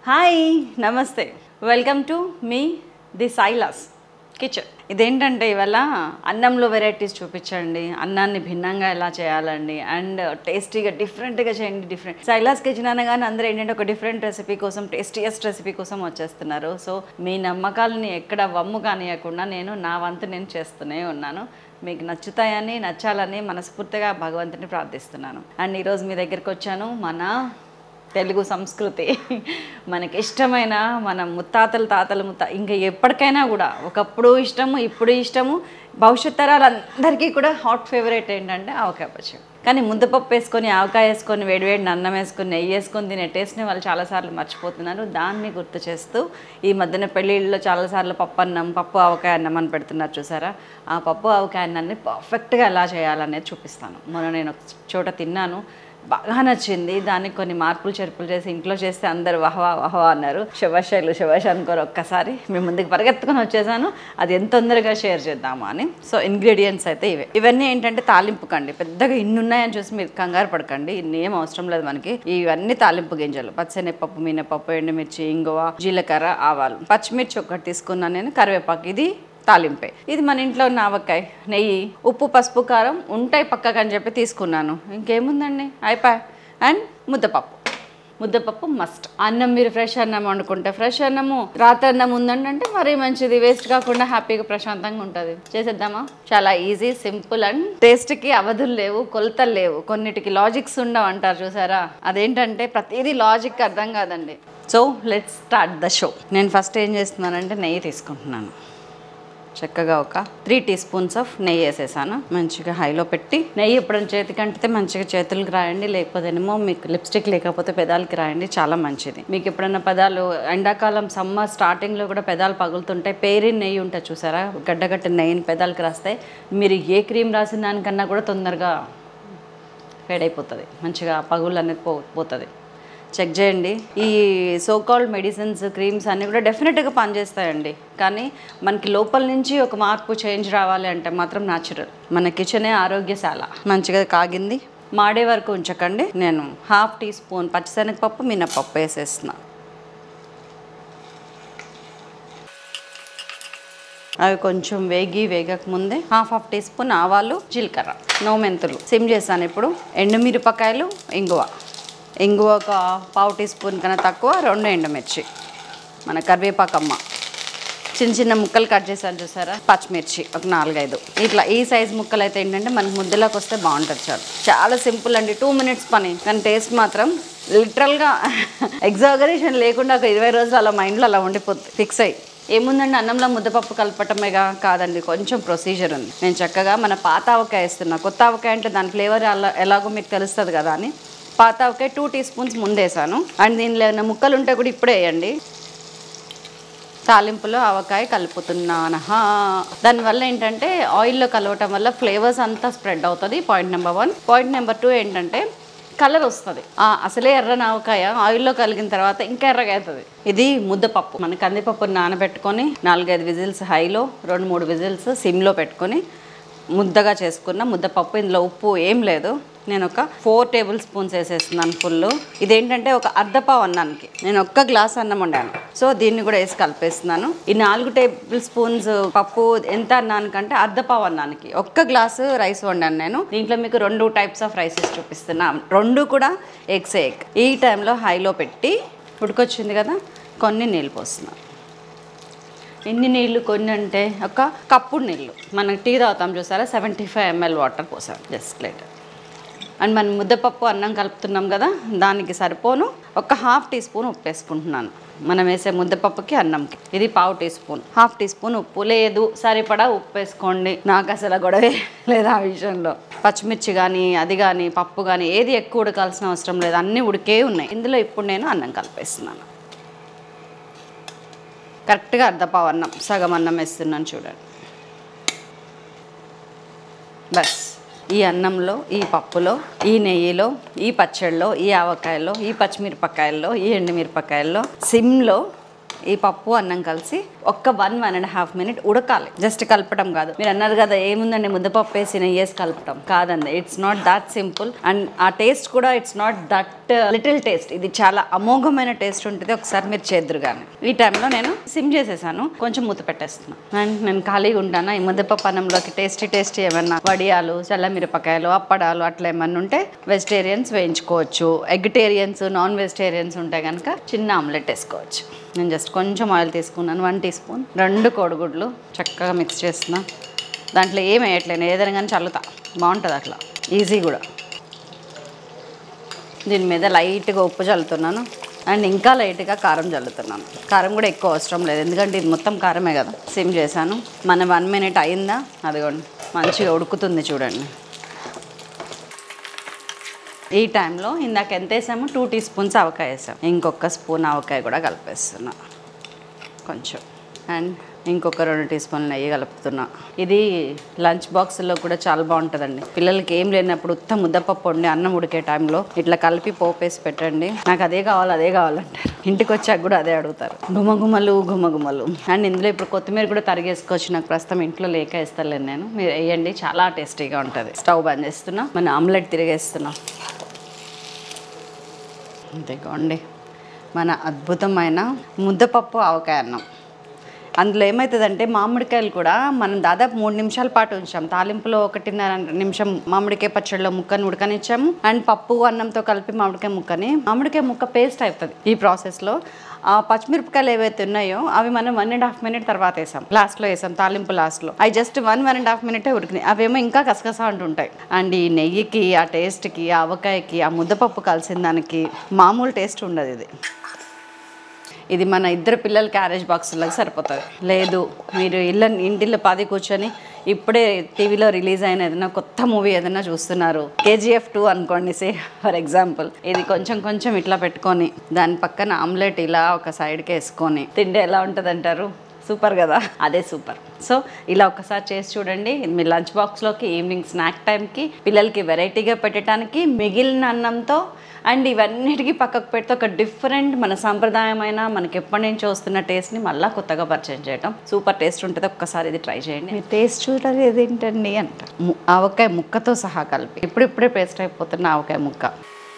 hi నమస్తే welcome to మీ the Sailas kitchen ఇదేంటంటే ఇవాళ అన్నంలో వెరైటీస్ చూపించండి అన్నాన్ని భిన్నంగా ఎలా చేయాలండి అండ్ టేస్టీగా డిఫరెంట్గా చేయండి డిఫరెంట్ సైలాస్ కిచెన్ అనగానే అందరూ ఏంటంటే ఒక డిఫరెంట్ రెసిపీ కోసం టేస్టీయెస్ట్ రెసిపీ కోసం వచ్చేస్తున్నారు సో మీ నమ్మకాలని ఎక్కడ వమ్ము కానియకుండా నేను నా వంతు నేను చేస్తూనే ఉన్నాను మీకు నచ్చుతాయని నచ్చాలని మనస్ఫూర్తిగా భగవంతుని ప్రార్థిస్తున్నాను అండ్ ఈరోజు మీ దగ్గరికి వచ్చాను మన తెలుగు సంస్కృతి మనకి ఇష్టమైన మన ముత్తాతల తాతల ముత్త ఇంకా ఎప్పటికైనా కూడా ఒకప్పుడు ఇష్టము ఇప్పుడు ఇష్టము భవిష్యత్ తరాలందరికీ కూడా హాట్ ఫేవరెట్ ఏంటంటే ఆవకాయ పచ్చడి కానీ ముద్దపప్పు వేసుకొని ఆవకాయ వేసుకొని వేడివేడిని అన్నం వేసుకొని నెయ్యి వేసుకొని తినే టేస్ట్ని వాళ్ళు చాలాసార్లు మర్చిపోతున్నారు దాన్ని గుర్తు చేస్తూ ఈ మధ్యన పెళ్ళిళ్ళలో చాలాసార్లు పప్పు అన్నం పప్పు ఆవకాయ అన్నం అని పెడుతున్నారు చూసారా ఆ పప్పు ఆవకాయ అన్నాన్ని పర్ఫెక్ట్గా ఎలా చేయాలనేది చూపిస్తాను మొన్న నేను ఒక చోట తిన్నాను బాగా నచ్చింది దానికి కొన్ని మార్పులు చెరుపులు చేసి ఇంట్లో చేస్తే అందరు వహవా వహవా అన్నారు శుభాషాలు శుభాష అనుకోరు ఒక్కసారి మీ ముందుకు పరిగెత్తుకొని వచ్చేసాను అది ఎంత తొందరగా షేర్ చేద్దాము అని సో ఇంగ్రీడియంట్స్ అయితే ఇవే ఇవన్నీ ఏంటంటే తాలింపుకండి పెద్దగా ఇన్ని ఉన్నాయని చూసి మీరు కంగారు పడకండి ఇన్ని ఏం అవసరం లేదు మనకి ఇవన్నీ తాలింపు గింజలు పచ్చనిపప్పు మినపప్పు ఎండుమిర్చి ఇంగువ జీలకర్ర ఆవాలు పచ్చిమిర్చి ఒకటి తీసుకున్నాను నేను కరివేపాకు ఇది తాలింపే ఇది మన ఇంట్లో ఉన్న ఆవకాయ నెయ్యి ఉప్పు పసుపు కారం ఉంటాయి పక్కకు అని చెప్పి తీసుకున్నాను ఇంకేముందండి అయిపోయి అండ్ ముద్దపప్పు ముద్దపప్పు మస్ట్ అన్నం మీరు ఫ్రెష్ అన్నం వండుకుంటే ఫ్రెష్ అన్నము రాత్రి అన్నం ఉందండి అంటే మరీ మంచిది వేస్ట్ కాకుండా హ్యాపీగా ప్రశాంతంగా ఉంటుంది చేసేద్దామా చాలా ఈజీ సింపుల్ అండ్ టేస్ట్కి అవధులు లేవు కొలతలు లేవు కొన్నిటికి లాజిక్స్ ఉండవు అంటారు చూసారా అదేంటంటే ప్రతిదీ లాజిక్ అర్థం కాదండి so let's start the show నేను ఫస్ట్ ఏం చేస్తున్నానంటే నెయ్యి తీసుకుంటున్నాను చక్కగా ఒక త్రీ టీ స్పూన్స్ ఆఫ్ నెయ్యి వేసేసాను మంచిగా హైలో పెట్టి నెయ్యి ఎప్పుడైనా చేతికి అంటితే మంచిగా చేతులకు రాయండి లేకపోతేనేమో మీకు లిప్స్టిక్ లేకపోతే పెదాలకి రాయండి చాలా మంచిది మీకు ఎప్పుడైనా పెదాలు ఎండాకాలం సమ్మర్ స్టార్టింగ్లో కూడా పెదాలు పగులుతుంటాయి పేరిన నెయ్యి ఉంటుంది చూసారా గడ్డగట్టిన నెయ్యిని పెదాలకి రాస్తే మీరు ఏ క్రీమ్ రాసిన దానికన్నా కూడా తొందరగా ఫేడ్ అయిపోతుంది మంచిగా పగులు అనేది పో పోతుంది చెక్ చేయండి ఈ సోకాల్డ్ మెడిసిన్స్ క్రీమ్స్ అన్నీ కూడా డెఫినెట్గా పనిచేస్తాయండి కానీ మనకి లోపల నుంచి ఒక మార్పు చేంజ్ రావాలి అంటే మాత్రం న్యాచురల్ మన కిచెనే ఆరోగ్యశాల మంచిగా కాగింది మాడే వరకు ఉంచకండి నేను హాఫ్ టీ స్పూన్ పచ్చిశనగపప్పు మినపప్పు వేసేస్తున్నా అవి కొంచెం వేగి వేగక ముందే హాఫ్ హాఫ్ టీ స్పూన్ ఆవాలు జీలకర్ర నో మెంతులు సిమ్ చేశాను ఇప్పుడు ఎండుమిరపకాయలు ఇంగువ ఇంగువ ఒక పావు టీ స్పూన్ కన్నా తక్కువ రెండు ఎండుమిర్చి మన కరివేపాకమ్మ చిన్న చిన్న ముక్కలు కట్ చేశాను చూసారా పచ్చిమిర్చి ఒక నాలుగైదు ఇట్లా ఈ సైజ్ ముక్కలు అయితే ఏంటంటే మనకు ముద్దలోకి వస్తే బాగుంటుంది చాలు చాలా సింపుల్ అండి టూ మినిట్స్ పని కానీ టేస్ట్ మాత్రం లిటరల్గా ఎగ్జాగరేషన్ లేకుండా ఒక ఇరవై రోజులు అలా మైండ్లో అలా ఉండిపోతుంది ఫిక్స్ అయ్యి ఏముందండి అన్నంలో ముద్దపప్పు కలపటమేగా కాదండి కొంచెం ప్రొసీజర్ ఉంది నేను చక్కగా మన పాత ఆవకాయ వేస్తున్నా కొత్త ఆవకాయ అంటే దాని ఫ్లేవర్ అలా ఎలాగో మీకు తెలుస్తుంది కదా అని పాత ఆవకాయ two teaspoons and దీనిలో ఏమైనా ముక్కలు ఉంటే కూడా ఇప్పుడే వేయండి తాలింపులో ఆవకాయ కలుపుతున్నాను హా దానివల్ల ఏంటంటే ఆయిల్లో కలవటం వల్ల ఫ్లేవర్స్ అంతా స్ప్రెడ్ అవుతుంది point number one point number two ఏంటంటే కలర్ వస్తుంది అసలే ఎర్రని ఆవకాయ ఆయిల్లో కలిగిన తర్వాత ఇంకా ఎర్రగా అవుతుంది ఇది ముద్దపప్పు మన కందిపప్పు నానబెట్టుకొని నాలుగైదు విజిల్స్ హైలో రెండు మూడు విజిల్స్ సిమ్లో పెట్టుకొని ముద్దగా చేసుకున్న ముద్దపప్పు ఇందులో ఉప్పు ఏం లేదు నేను ఒక four tablespoons full ఇదేంటంటే ఒక అర్ధపావు అన్నానికి నేను ఒక్క గ్లాస్ అన్నం వండాను సో దీన్ని కూడా వేసి కలిపేస్తున్నాను ఈ నాలుగు టేబుల్ స్పూన్స్ పప్పు ఎంత అన్నానికంటే అర్ధపావు అన్నానికి ఒక్క గ్లాసు రైస్ వండాను నేను దీంట్లో మీకు రెండు టైప్స్ ఆఫ్ రైసెస్ చూపిస్తున్నా రెండు కూడా ఎగ్స్ ఎగ్ ఈ టైంలో హైలో పెట్టి ఉడికొచ్చింది కదా కొన్ని నీళ్ళు పోస్తున్నాను ఎన్ని నీళ్ళు కొన్ని అంటే ఒక కప్పుడు నీళ్ళు మనం టీ తాగుతాం చూసారా సెవెంటీ ఫైవ్ ఎంఎల్ వాటర్ పోసాం జస్ట్ లైట్ అండ్ మనం ముద్దపప్పు అన్నం కలుపుతున్నాం కదా దానికి సరిపోను ఒక హాఫ్ టీ స్పూన్ ఉప్పు వేసుకుంటున్నాను మనం వేసే ముద్దపప్పుకి అన్నంకి ఇది పావు teaspoon half teaspoon ఉప్పు లేదు సరిపడా ఉప్పు వేసుకోండి నాకు అసలు గొడవే లేదు ఆ విషయంలో పచ్చిమిర్చి కానీ అది కానీ పప్పు కానీ ఏది ఎక్కువ ఉడకాల్సిన అవసరం లేదు అన్నీ ఉడికే ఉన్నాయి ఇందులో ఇప్పుడు నేను అన్నం కలిపేస్తున్నాను కరెక్ట్గా అర్ధపావు అన్నం సగం అన్నం వేస్తున్నాను చూడండి బస్ ఈ అన్నంలో ఈ పప్పులో ఈ నెయ్యిలో ఈ పచ్చడిలో ఈ ఆవకాయలో ఈ పచ్చిమిరపకాయల్లో ఈ ఎండుమిరపకాయల్లో సిమ్లో ఈ పప్పు అన్నం కలిసి ఒక్క one one and half minute ఉడకాలి జస్ట్ కలపడం కాదు మీరు అన్నారు కదా ఏముందండి ముద్దపప్పు వేసి నెయ్యి వేసి కలపడం కాదండి it's not that simple and ఆ టేస్ట్ కూడా it's not that little taste ఇది చాలా అమోఘమైన టేస్ట్ ఉంటుంది ఒకసారి మీరు చేద్దరు కానీ ఈ టైంలో నేను సిమ్ చేసేసాను కొంచెం మూత పెట్టేస్తున్నాను అండ్ నేను ఖాళీగా ఉంటాను ఈ ముద్దపప్పు అన్నంలోకి టేస్టీ టేస్టీ ఏమన్నా వడియాలు చల్ల మిరపకాయలు అప్పడాలు అట్లా ఏమన్నా ఉంటే వెజిటేరియన్స్ వేయించుకోవచ్చు ఎగ్టేరియన్స్ నాన్ వెజిటేరియన్స్ ఉంటే కనుక చిన్న ఆమ్లెట్ వేసుకోవచ్చు నేను జస్ట్ కొంచెం ఆయిల్ తీసుకున్నాను వన్ టీ స్పూన్ రెండు కోడిగుడ్లు చక్కగా మిక్స్ చేస్తున్నా దాంట్లో ఏం వేయట్లేను ఏదైనా కానీ చల్లుతా బాగుంటుంది అట్లా ఈజీ కూడా దీని మీద లైట్గా ఉప్పు చల్లుతున్నాను అండ్ ఇంకా లైట్గా కారం చల్లుతున్నాను కారం కూడా ఎక్కువ అవసరం లేదు ఎందుకంటే ఇది మొత్తం కారమే కదా సిమ్ చేశాను మన వన్ మినిట్ అయిందా అదిగోండి మంచిగా ఉడుకుతుంది చూడండి ఈ టైంలో ఇందాక ఎంత వేసాము టూ టీ స్పూన్స్ ఆవకాయ వేసాం ఇంకొక స్పూన్ ఆవకాయ కూడా కలిపేస్తున్నా కొంచెం అండ్ ఇంకొక రెండు టీ స్పూన్లు నెయ్యి కలుపుతున్నా ఇది లంచ్ బాక్స్లో కూడా చాలా బాగుంటుందండి పిల్లలకి ఏం లేనప్పుడు ఉత్త ముద్దపప్పు వండి అన్నం ఉడికే టైంలో ఇట్లా కలిపి పోపేసి పెట్టండి నాకు అదే కావాలి అదే కావాలంటారు ఇంటికి వచ్చాక కూడా అదే అడుగుతారు గుమగుమలు గుమగుమలు అండ్ ఇందులో ఇప్పుడు కొత్తిమీర కూడా తరిగేసుకోవచ్చు నాకు ప్రస్తుతం ఇంట్లో లేక వేస్తలేను నేను మీరు వేయండి చాలా టేస్టీగా ఉంటుంది స్టవ్ బంద్ చేస్తున్నా మన ఆమ్లెట్ తిరిగేస్తున్నా అంతేకోండి మన అద్భుతమైన ముద్దపప్పు ఆవకాయ అన్నం అందులో ఏమవుతుందంటే మామిడికాయలు కూడా మనం దాదాపు మూడు నిమిషాల పాటు ఉంచాం తాలింపులో ఒకటిన్నర నిమిషం మామిడికాయ పచ్చడిలో ముక్కని ఉడకనిచ్చాము అండ్ పప్పు అన్నంతో కలిపి మామిడికాయ ముక్కని మామిడికాయ ముక్క పేస్ట్ అవుతుంది ఈ ప్రాసెస్లో ఆ పచ్చిమిరపకాయలు ఏవైతే ఉన్నాయో అవి మనం వన్ అండ్ హాఫ్ మినిట్ తర్వాత వేసాం లాస్ట్లో వేసాం తాలింపు లాస్ట్లో అవి just one one and half మినిటే ఉడికినాయి అవేమో ఇంకా కసకస అంటుంటాయి అండ్ ఈ నెయ్యికి ఆ టేస్ట్కి ఆ ఆవకాయకి ఆ ముద్దపప్పు కలిసిన దానికి మామూలు టేస్ట్ ఉండదు ఇది ఇది మన ఇద్దరు పిల్లల క్యారేజ్ బాక్సులకు సరిపోతుంది లేదు మీరు ఇళ్ళ ఇంటిలో పది కూర్చొని ఇప్పుడే టీవీలో రిలీజ్ అయిన ఏదైనా కొత్త మూవీ ఏదైనా చూస్తున్నారు కేజీఎఫ్ టూ అనుకోండి సే ఫర్ ఎగ్జాంపుల్ ఇది కొంచెం కొంచెం ఇట్లా పెట్టుకొని దాని పక్కన ఆమ్లెట్ ఇలా ఒక సైడ్కి వేసుకొని తింటే ఎలా ఉంటుంది అంటారు సూపర్ కదా అదే సూపర్ సో ఇలా ఒకసారి చేసి చూడండి ఇది మీ లంచ్ బాక్స్లోకి ఈవినింగ్ స్నాక్ టైంకి పిల్లలకి వెరైటీగా పెట్టడానికి మిగిలిన అన్నంతో అండ్ ఇవన్నిటికీ పక్కకు పెడితే ఒక డిఫరెంట్ మన సాంప్రదాయమైన మనకి ఎప్పటి నుంచి వస్తున్న టేస్ట్ని మళ్ళీ కొత్తగా పరిచయం చేయడం సూపర్ టేస్ట్ ఉంటుంది ఒక్కసారి ఇది ట్రై చేయండి మీరు టేస్ట్ చూడలేదు ఏంటండి అంట ము- ఆవకాయ ముక్కతో సహా కలిపి ఇప్పుడిప్పుడే పేస్ట్ అయిపోతున్న ఆవకాయ ముక్క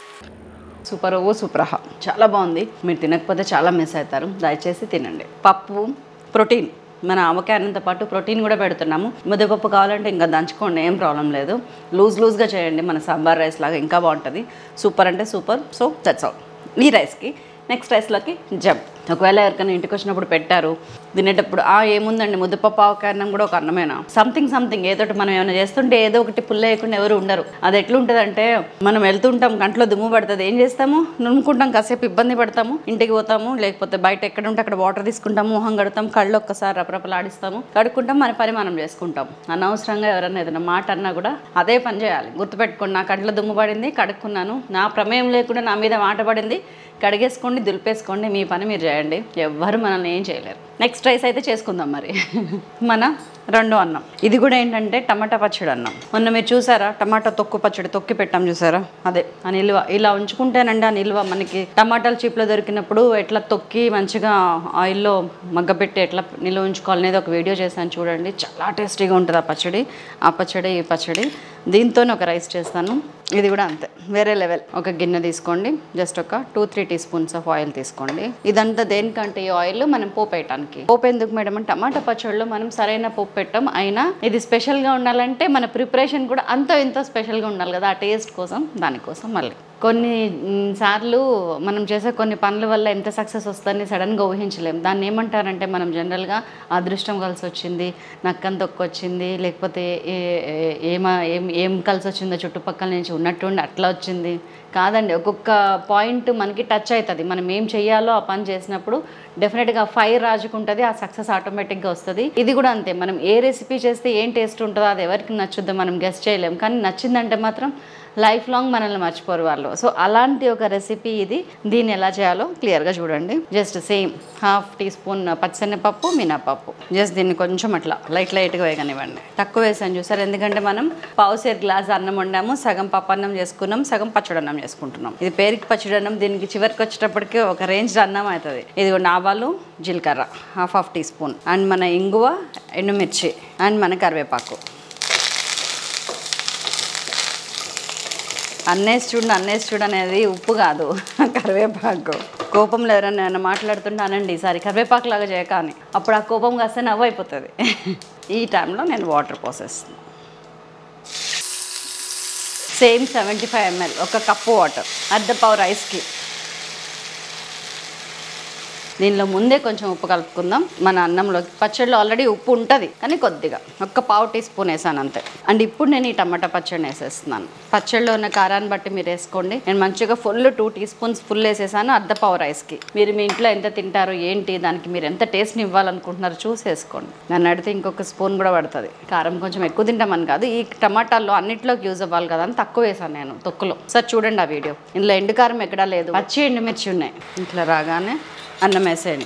సూపర్ ఓ సూపర్ హా చాలా బాగుంది మీరు తినకపోతే చాలా మిస్ అవుతారు దయచేసి తినండి పప్పు ప్రోటీన్ మన ఆవకాయ అన్నంతో పాటు ప్రోటీన్ కూడా పెడుతున్నాము ముద్దపప్పు కావాలంటే ఇంకా దంచుకోండి ఏం ప్రాబ్లం లేదు లూజ్ లూజ్గా చేయండి మన సాంబార్ రైస్ లాగా ఇంకా బాగుంటుంది సూపర్ అంటే సూపర్ సో దట్స్ ఆల్ ఈ రైస్కి నెక్స్ట్ రైస్లోకి జంప్ ఒకవేళ ఎవరికైనా ఇంటికి వచ్చినప్పుడు పెట్టారు తినేటప్పుడు ఆ ఏముందండి ముద్దపప్పు ఆవకాయ అన్నం కూడా ఒక అన్నమేనా సంథింగ్ సంథింగ్ ఏదో ఒకటి మనం ఏమైనా చేస్తుంటే ఏదో ఒకటి పుల్ల వేయకుండా ఎవరు ఉండరు అది ఎట్లుంటుంది అంటే మనం వెళ్తుంటాం కంట్లో దుమ్ము పడుతుంది ఏం చేస్తాము నునుకుంటాం కాసేపు ఇబ్బంది పడతాము ఇంటికి పోతాము లేకపోతే బయట ఎక్కడ ఉంటే అక్కడ వాటర్ తీసుకుంటాము మొహం కడతాం కళ్ళు ఒక్కసారి రపరపలాడిస్తాము కడుక్కుంటాం మన పని మనం చేసుకుంటాం అనవసరంగా ఎవరైనా ఏదైనా మాట అన్నా కూడా అదే పని చేయాలి గుర్తుపెట్టుకోండి నా కంట్లో దుమ్ము పడింది కడుక్కున్నాను నా ప్రమేయం లేకుండా నా మీద మాట పడింది కడిగేసుకోండి దులిపేసుకోండి మీ పని మీరు చేయండి ఎవ్వరు మనల్ని ఏం చేయలేరు నెక్స్ట్ రైస్ అయితే చేసుకుందాం మరి మన రెండో అన్నం ఇది కూడా ఏంటంటే టమాటా పచ్చడి అన్నం మొన్న మీరు చూసారా టమాటా తొక్కు పచ్చడి తొక్కి పెట్టాం చూసారా అదే ఆ నిల్వ ఇలా ఉంచుకుంటేనండి ఆ నిల్వ మనకి టమాటాలు చీప్లో దొరికినప్పుడు ఎట్లా తొక్కి మంచిగా ఆయిల్లో మగ్గపెట్టి ఎట్లా నిల్వ ఉంచుకోవాలి అనేది ఒక వీడియో చేశాను చూడండి చాలా టేస్టీగా ఉంటుంది ఆ పచ్చడి ఆ పచ్చడి ఈ పచ్చడి దీంతోనే ఒక రైస్ చేస్తాను ఇది కూడా అంతే వేరే లెవెల్ ఒక గిన్నె తీసుకోండి జస్ట్ ఒక two three teaspoons of oil తీసుకోండి ఇదంతా దేనికంటే ఈ ఆయిల్ మనం పోపు వేయటానికి పోపు ఎందుకు మేడం అంటే టమాటా పచ్చడిలో మనం సరైన పోపు పెట్టాం అయినా ఇది స్పెషల్గా ఉండాలంటే మన ప్రిపరేషన్ కూడా అంత ఇంత స్పెషల్గా ఉండాలి కదా ఆ టేస్ట్ కోసం దానికోసం మళ్ళీ కొన్ని మ్, సార్లు మనం చేసే కొన్ని పనుల వల్ల ఎంత సక్సెస్ వస్తుందని సడన్గా ఊహించలేం దాన్ని ఏమంటారంటే మనం జనరల్గా అదృష్టం కలిసి వచ్చింది నక్కం తొక్కొచ్చింది లేకపోతే ఏ- ఏ- ఏమ ఏం ఏం కలిసి వచ్చిందో చుట్టుపక్కల నుంచి ఉన్నట్టుండి అట్లా వచ్చింది కాదండి ఒక్కొక్క పాయింట్ మనకి టచ్ అవుతుంది మనం ఏం చెయ్యాలో ఆ పని చేసినప్పుడు డెఫినెట్గా ఫైర్ రాజుకుంటుంది ఆ సక్సెస్ ఆటోమేటిక్గా వస్తుంది ఇది కూడా అంతే మనం ఏ రెసిపీ చేస్తే ఏం టేస్ట్ ఉంటుందో అది ఎవరికి నచ్చుద్దో మనం గెస్ట్ చేయలేం కానీ నచ్చిందంటే మాత్రం లైఫ్ లాంగ్ మనల్ని మర్చిపోరు వాళ్ళు సో అలాంటి ఒక రెసిపీ ఇది దీన్ని ఎలా చేయాలో క్లియర్గా చూడండి just same half teaspoon పచ్చనపప్పు మినపప్పు జస్ట్ దీన్ని కొంచెం అట్లా లైట్ లైట్గా వేయనివ్వండి తక్కువ వేసాను చూసారు ఎందుకంటే మనం పావు సేర్ గ్లాస్ అన్నం వండాము సగం పప్పు అన్నం చేసుకున్నాం సగం పచ్చడి అన్నం చేసుకుంటున్నాం ఇది పేరుకి పచ్చడి అన్నం దీనికి చివరికి వచ్చేటప్పటికి ఒక రేంజ్ అన్నం అవుతుంది ఇది ఆవాలు జీలకర్ర half half teaspoon and మన ఇంగువ ఎండుమిర్చి అండ్ మన కరివేపాకు అన్నేసి చూడండి అన్నేసి చూడు అనేది ఉప్పు కాదు కరివేపాకు కోపంలో ఎవరైనా ఏమైనా మాట్లాడుతుంటే అనండి ఈసారి కరివేపాకు లాగా చేయక అని అప్పుడు ఆ కోపం కాస్త నవ్వు అయిపోతుంది ఈ టైంలో నేను వాటర్ పోసేస్తాను సేమ్ సెవెంటీ ఫైవ్ ఎంఎల్ ఒక కప్పు వాటర్ అర్ధ పావు రైస్కి దీనిలో ముందే కొంచెం ఉప్పు కలుపుకుందాం మన అన్నంలో పచ్చడిలో ఆల్రెడీ ఉప్పు ఉంటుంది కానీ కొద్దిగా ఒక్క పావు టీ స్పూన్ వేసాను అంతే అండ్ ఇప్పుడు నేను ఈ టమాటా పచ్చడిని వేసేస్తున్నాను పచ్చడిలో ఉన్న కారాన్ని బట్టి మీరు వేసుకోండి నేను మంచిగా full two teaspoons full వేసేసాను అర్ధ పావు రైస్కి మీరు మీ ఇంట్లో ఎంత తింటారు ఏంటి దానికి మీరు ఎంత టేస్ట్ని ఇవ్వాలనుకుంటున్నారో చూసి వేసుకోండి నన్ను అడిగితే ఇంకొక స్పూన్ కూడా పడుతుంది కారం కొంచెం ఎక్కువ తింటామని కాదు ఈ టమాటాల్లో అన్నిట్లోకి యూజ్ అవ్వాలి కదా అని తక్కువ వేసాను నేను తొక్కులో సార్ చూడండి ఆ వీడియో ఇందులో ఎండు కారం ఎక్కడా లేదు పచ్చి ఎండుమిర్చి ఉన్నాయి ఇట్లా రాగానే అన్నం వేసేయండి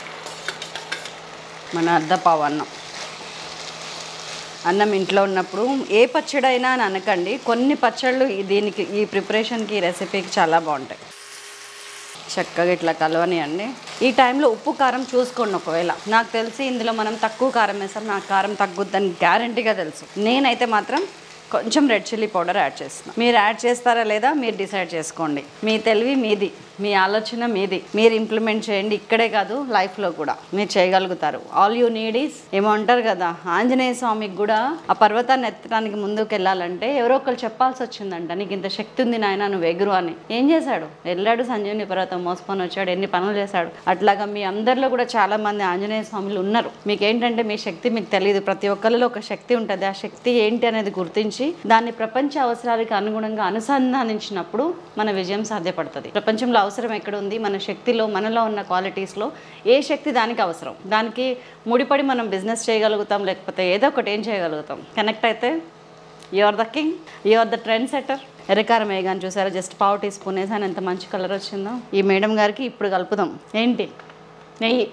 మన అర్ధ పావు అన్నం అన్నం ఇంట్లో ఉన్నప్పుడు ఏ పచ్చడైనా అని అనకండి కొన్ని పచ్చళ్ళు ఈ- దీనికి ఈ ప్రిపరేషన్కి ఈ రెసిపీకి చాలా బాగుంటాయి చక్కగా ఇట్లా కలవనియండి ఈ టైంలో ఉప్పు కారం చూసుకోండి ఒకవేళ నాకు తెలిసి ఇందులో మనం తక్కువ కారం వేస్తాం నాకు కారం తగ్గుద్దని గ్యారంటీగా తెలుసు నేనైతే మాత్రం కొంచెం రెడ్ చిల్లీ పౌడర్ యాడ్ చేస్తున్నాను మీరు యాడ్ చేస్తారా లేదా మీరు డిసైడ్ చేసుకోండి మీ తెలివి మీది మీ ఆలోచన మీది మీరు ఇంప్లిమెంట్ చేయండి ఇక్కడే కాదు లైఫ్లో కూడా మీరు చేయగలుగుతారు ఆల్ యూ నీడ్ ఈస్ ఏమో అంటారు కదా ఆంజనేయ స్వామికి కూడా ఆ పర్వతాన్ని ఎత్తడానికి ముందుకు వెళ్ళాలంటే ఎవరో ఒకరు చెప్పాల్సి వచ్చిందంట నీకు ఇంత శక్తి ఉంది నాయన నువ్వు ఎగురు అని ఏం చేశాడు వెళ్ళాడు సంజీవుని పర్వతం మోసుకొని వచ్చాడు ఎన్ని పనులు చేశాడు అట్లాగా మీ అందరిలో కూడా చాలా మంది ఆంజనేయ స్వాములు ఉన్నారు మీకు ఏంటంటే మీ శక్తి మీకు తెలియదు ప్రతి ఒక్కరిలో ఒక శక్తి ఉంటుంది ఆ శక్తి ఏంటి అనేది గుర్తించి దాన్ని ప్రపంచ అవసరాలకు అనుగుణంగా అనుసంధానించినప్పుడు మన విజయం సాధ్యపడుతుంది ప్రపంచంలో అవసరం ఎక్కడ ఉంది మన శక్తిలో మనలో ఉన్న క్వాలిటీస్లో ఏ శక్తి దానికి అవసరం దానికి ముడిపడి మనం బిజినెస్ చేయగలుగుతాం లేకపోతే ఏదో ఒకటి ఏం చేయగలుగుతాం కనెక్ట్ అయితే you are the king you are the trend setter ఎర్రకారం వేయగాని చూసారా జస్ట్ పావు టీ స్పూన్ వేసాను ఎంత మంచి కలర్ వచ్చిందో ఈ మేడం గారికి ఇప్పుడు కలుపుదాం ఏంటి నెయ్యి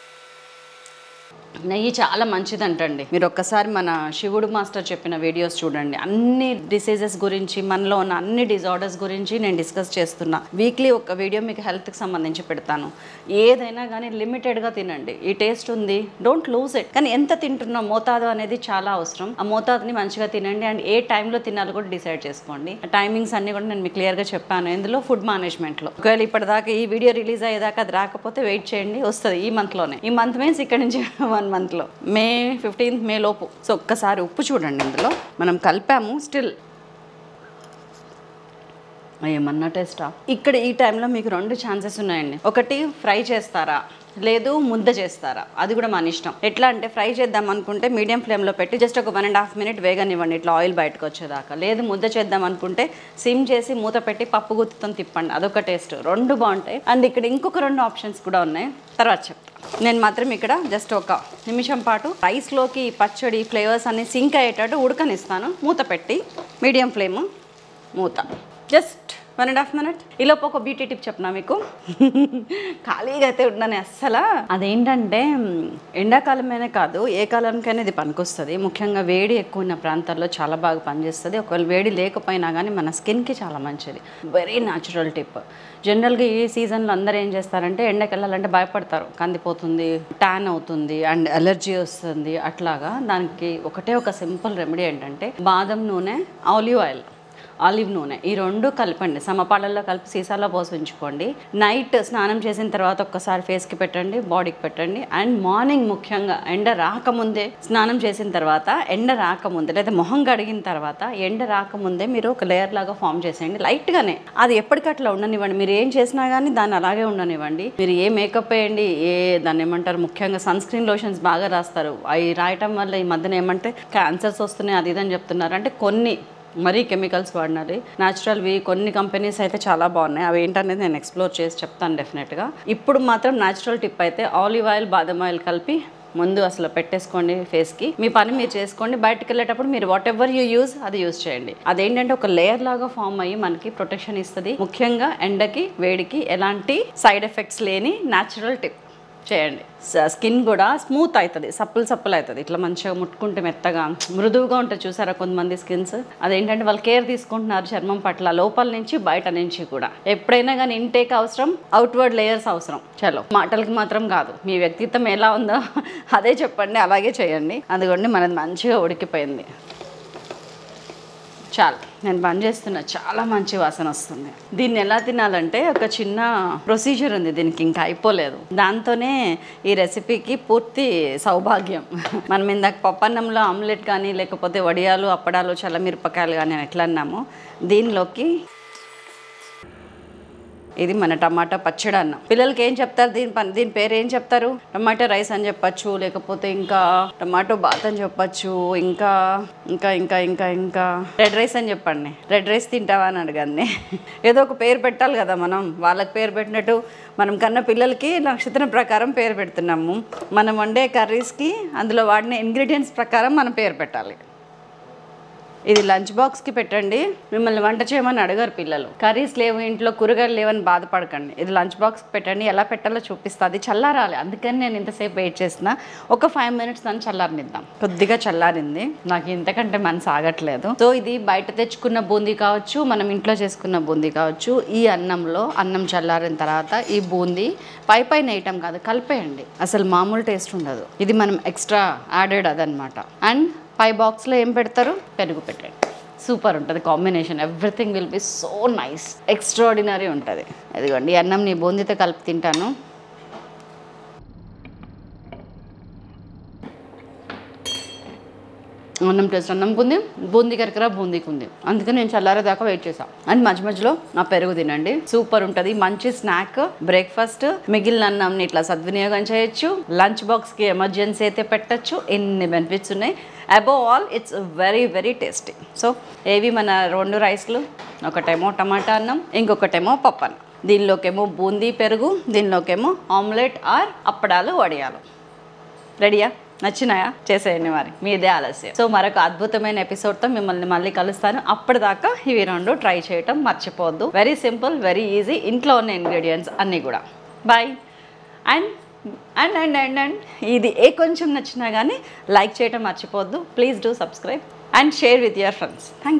నెయ్యి చాలా మంచిదంటండి మీరు ఒక్కసారి మన శివుడు మాస్టర్ చెప్పిన వీడియోస్ చూడండి అన్ని డిసీజెస్ గురించి మనలో ఉన్న అన్ని డిజార్డర్స్ గురించి నేను డిస్కస్ చేస్తున్నా వీక్లీ ఒక వీడియో మీకు హెల్త్కి సంబంధించి పెడతాను ఏదైనా కానీ లిమిటెడ్గా తినండి ఈ టేస్ట్ ఉంది డోంట్ లూజ్ ఇట్ కానీ ఎంత తింటున్నాం మోతాదు అనేది చాలా అవసరం ఆ మోతాదుని మంచిగా తినండి అండ్ ఏ టైంలో తినాలో కూడా డిసైడ్ చేసుకోండి ఆ టైమింగ్స్ అన్ని కూడా నేను మీకు క్లియర్గా చెప్పాను ఇందులో ఫుడ్ మేనేజ్మెంట్లో ఒకవేళ ఇప్పటిదాకా ఈ వీడియో రిలీజ్ అయ్యేదాకా అది రాకపోతే వెయిట్ చేయండి వస్తుంది ఈ మంత్లోనే ఈ మంత్ మీన్స్ ఇక్కడ నుంచి వన్ మంత్లో మే ఫిఫ్టీన్త్ మే లోపు సో ఒక్కసారి ఉప్పు చూడండి ఇందులో మనం కలిపాము స్టిల్ ఏమన్నా టేస్టా ఇక్కడ ఈ టైంలో మీకు రెండు ఛాన్సెస్ ఉన్నాయండి ఒకటి ఫ్రై చేస్తారా లేదు ముద్ద చేస్తారా అది కూడా మన ఇష్టం ఎట్లా అంటే ఫ్రై చేద్దాం అనుకుంటే మీడియం ఫ్లేమ్లో పెట్టి జస్ట్ ఒక వన్ అండ్ హాఫ్ మినిట్ వేగనివ్వండి ఇట్లా ఆయిల్ బయటకు వచ్చేదాకా లేదు ముద్ద చేద్దాం అనుకుంటే సిమ్ చేసి మూత పెట్టి పప్పు గుత్తుతో తిప్పండి అదొక టేస్ట్ రెండు బాగుంటాయి అండ్ ఇక్కడ ఇంకొక రెండు ఆప్షన్స్ కూడా ఉన్నాయి తర్వాత చెప్తాను నేను మాత్రం ఇక్కడ జస్ట్ ఒక నిమిషం పాటు రైస్లోకి ఈ పచ్చడి ఫ్లేవర్స్ అన్ని సింక్ అయ్యేటట్టు ఉడకనిస్తాను మూత పెట్టి మీడియం ఫ్లేమ్ మూత just one and half minute ఈలోపు ఒక బ్యూటీ టిప్ చెప్పనా మీకు ఖాళీగా అయితే ఉండని అస్సలు అదేంటంటే మ్, ఎండాకాలమైనా కాదు ఏ కాలానికైనా ఇది పనికొస్తుంది ముఖ్యంగా వేడి ఎక్కువ ఉన్న ప్రాంతాల్లో చాలా బాగా పనిచేస్తుంది ఒకవేళ వేడి లేకపోయినా కానీ మన స్కిన్కి చాలా మంచిది వెరీ న్యాచురల్ టిప్ జనరల్గా ఈ సీజన్లో అందరూ ఏం చేస్తారంటే ఎండకి వెళ్ళాలంటే భయపడతారు కందిపోతుంది ట్యాన్ అవుతుంది అండ్ ఎలర్జీ వస్తుంది అట్లాగా దానికి ఒకటే ఒక సింపుల్ రెమెడీ ఏంటంటే బాదం నూనె ఆలివ్ ఆయిల్ ఆలివ్ నూనె ఈ రెండు కలపండి సమపాలల్లో కలిపి సీసాలో పోసి ఉంచుకోండి నైట్ స్నానం చేసిన తర్వాత ఒక్కసారి ఫేస్కి పెట్టండి బాడీకి పెట్టండి అండ్ మార్నింగ్ ముఖ్యంగా ఎండ రాకముందే స్నానం చేసిన తర్వాత ఎండ రాకముందే లేదా మొహం కడిగిన తర్వాత ఎండ రాకముందే మీరు ఒక లేయర్ లాగా ఫామ్ చేసేయండి లైట్గానే అది ఎప్పటికట్లా ఉండనివ్వండి మీరు ఏం చేసినా కానీ దాన్ని అలాగే ఉండనివ్వండి మీరు ఏ మేకప్ వేయండి ఏ దాన్ని ఏమంటారు ముఖ్యంగా సన్ స్క్రీన్ లోషన్స్ బాగా రాస్తారు అవి రాయటం వల్ల ఈ మధ్యన ఏమంటే క్యాన్సర్స్ వస్తున్నాయి అది ఇది అని చెప్తున్నారు అంటే కొన్ని మరీ కెమికల్స్ వాడినారు న్యాచురల్వి కొన్ని కంపెనీస్ అయితే చాలా బాగున్నాయి అవి ఏంటనేది నేను ఎక్స్ప్లోర్ చేసి చెప్తాను డెఫినెట్గా ఇప్పుడు మాత్రం న్యాచురల్ టిప్ అయితే ఆలివ్ ఆయిల్ బాదం ఆయిల్ కలిపి ముందు అసలు పెట్టేసుకోండి ఫేస్కి మీ పని మీరు చేసుకోండి బయటకు వెళ్ళేటప్పుడు మీరు వాట్ ఎవర్ యూ యూజ్ అది యూజ్ చేయండి అదేంటంటే ఒక లేయర్ లాగా ఫామ్ అయ్యి మనకి ప్రొటెక్షన్ ఇస్తుంది ముఖ్యంగా ఎండకి వేడికి ఎలాంటి సైడ్ ఎఫెక్ట్స్ లేని న్యాచురల్ టిప్ చేయండి స్కిన్ కూడా స్మూత్ అవుతుంది సప్పులు సప్పులు అవుతుంది ఇట్లా మంచిగా ముట్టుకుంటే మెత్తగా మృదువుగా ఉంటుంది చూసారా కొంతమంది స్కిన్స్ అదేంటంటే వాళ్ళు కేర్ తీసుకుంటున్నారు చర్మం పట్ల లోపల నుంచి బయట నుంచి కూడా ఎప్పుడైనా కానీ ఇంటేక్ అవసరం అవుట్వర్డ్ లేయర్స్ అవసరం చలో మాటలకి మాత్రం కాదు మీ వ్యక్తిత్వం ఎలా ఉందో అదే చెప్పండి అలాగే చేయండి అందుకోండి మనది మంచిగా ఉడికిపోయింది చాలు నేను బంద్ చేస్తున్నా చాలా మంచి వాసన వస్తుంది దీన్ని ఎలా తినాలంటే ఒక చిన్న ప్రొసీజర్ ఉంది దీనికి ఇంకా అయిపోలేదు దాంతోనే ఈ రెసిపీకి పూర్తి సౌభాగ్యం మనం ఇందాక పప్పన్నంలో ఆమ్లెట్ కానీ లేకపోతే వడియాలు అప్పడాలు చల్లమిరపకాయలు కానీ ఎట్లా అన్నామో దీనిలోకి ఇది మన టమాటా పచ్చడి అన్నం పిల్లలకి ఏం చెప్తారు దీని పని దీని పేరు ఏం చెప్తారు టమాటా రైస్ అని చెప్పచ్చు లేకపోతే ఇంకా టమాటో బాత్ అని చెప్పచ్చు ఇంకా ఇంకా ఇంకా ఇంకా ఇంకా రెడ్ రైస్ అని చెప్పండి రెడ్ రైస్ తింటావా అని అడగండి ఏదో ఒక పేరు పెట్టాలి కదా మనం వాళ్ళకి పేరు పెట్టినట్టు మనం కన్నా పిల్లలకి నక్షత్రం ప్రకారం పేరు పెడుతున్నాము మనం వండే కర్రీస్కి అందులో వాడిన ఇంగ్రీడియంట్స్ ప్రకారం మనం పేరు పెట్టాలి ఇది లంచ్ బాక్స్కి పెట్టండి మిమ్మల్ని వంట చేయమని అడగారు పిల్లలు కర్రీస్ లేవు ఇంట్లో కూరగాయలు లేవని బాధపడకండి ఇది లంచ్ బాక్స్కి పెట్టండి ఎలా పెట్టాలో చూపిస్తా అది చల్లారాలి అందుకని నేను ఇంతసేపు వెయిట్ చేసిన ఒక ఫైవ్ మినిట్స్ నన్ను చల్లారనిద్దాం కొద్దిగా చల్లారింది నాకు ఇంతకంటే మనసు ఆగట్లేదు సో ఇది బయట తెచ్చుకున్న బూందీ కావచ్చు మనం ఇంట్లో చేసుకున్న బూందీ కావచ్చు ఈ అన్నంలో అన్నం చల్లారిన తర్వాత ఈ బూందీ పై పైన వేయటం కాదు కలిపేయండి అసలు మామూలు టేస్ట్ ఉండదు ఇది మనం ఎక్స్ట్రా యాడెడ్ అదనమాట అండ్ పై బాక్స్లో ఏం పెడతారు పెరుగు పెట్టండి సూపర్ ఉంటుంది combination everything will be so nice extraordinary ఉంటుంది ఇదిగోండి ఈ అన్నం నీ బూందీతో కలిపి తింటాను అన్నం టేస్ట్ అన్నంకి ఉంది బూందీ కరకర బూందీకి ఉంది అందుకని నేను చల్లారేదాకా వెయిట్ చేసాను అండ్ మధ్య మధ్యలో ఆ పెరుగు తినండి సూపర్ ఉంటుంది మంచి స్నాక్ బ్రేక్ఫాస్ట్ మిగిలిన అన్నంని ఇట్లా సద్వినియోగం చేయొచ్చు లంచ్ బాక్స్కి ఎమర్జెన్సీ అయితే పెట్టచ్చు ఎన్ని బెనిఫిట్స్ ఉన్నాయి above all it's very very tasty so ఏవి మన రెండు రైస్లు ఒకటేమో టమాటా అన్నం ఇంకొకటేమో పప్పు అన్నం దీనిలోకేమో బూందీ పెరుగు దీనిలోకేమో ఆమ్లెట్ ఆర్ అప్పడాలు వడియాలు రెడీయా నచ్చినాయా చేసేయండి మరి మీదే ఆలస్యం సో మరొక అద్భుతమైన ఎపిసోడ్తో మిమ్మల్ని మళ్ళీ కలుస్తాను అప్పటిదాకా ఇవి రెండు ట్రై చేయటం మర్చిపోవద్దు వెరీ సింపుల్ వెరీ ఈజీ ఇంట్లో ఉన్న ఇంగ్రీడియంట్స్ అన్నీ కూడా బాయ్ and and and and and ఇది ఏ కొంచెం నచ్చినా కానీ లైక్ చేయటం మర్చిపోవద్దు please do subscribe and share with your friends thank